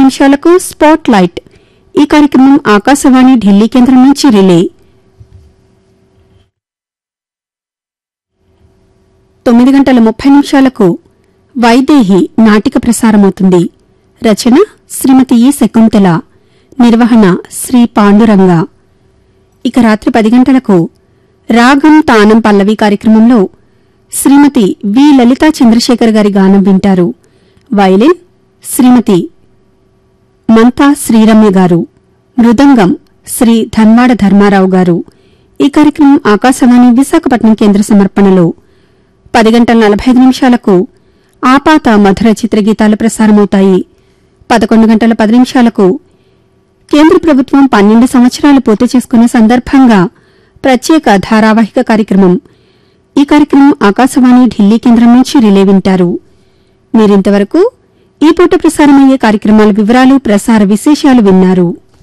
నిమిషాలకు spot light ఈ కార్యక్రమం ఆకాశవాణి ఢిల్లీ కేంద్రం నుంచి రిలే తొమ్మిది గంటల ముప్పై నిమిషాలకు వైదేహి నాటిక ప్రసారమవుతుంది రచన శ్రీమతి ఈ శకుంతల నిర్వహణ శ్రీ పాండురంగ ఇక రాత్రి పది గంటలకు రాగం తానం పల్లవి కార్యక్రమంలో శ్రీమతి వి లలితా చంద్రశేఖర్ గారి గానం వింటారు వయలిన్ శ్రీమతి మంతా శ్రీరమ్య గారు మృదంగం శ్రీ ధన్వాడ ధర్మారావు గారు ఈ కార్యక్రమం ఆకాశవాణి విశాఖపట్నం కేంద్ర సమర్పణలో పది గంటల నలభై ఐదు నిమిషాలకు ఆపాత మధుర చిత్రగీతాలు ప్రసారమవుతాయి పదకొండు గంటల పది నిమిషాలకు కేంద్ర ప్రభుత్వం పన్నెండు సంవత్సరాలు పూర్తి చేసుకున్న సందర్భంగా ప్రత్యేక ధారావాహిక కార్యక్రమం ఈ కార్యక్రమం ఆకాశవాణి ఢిల్లీ కేంద్రం నుంచి రిలే వింటారు మీరింతవరకు ఈ పూట ప్రసారమయ్యే కార్యక్రమాల వివరాలు ప్రసార విశేషాలు విన్నారు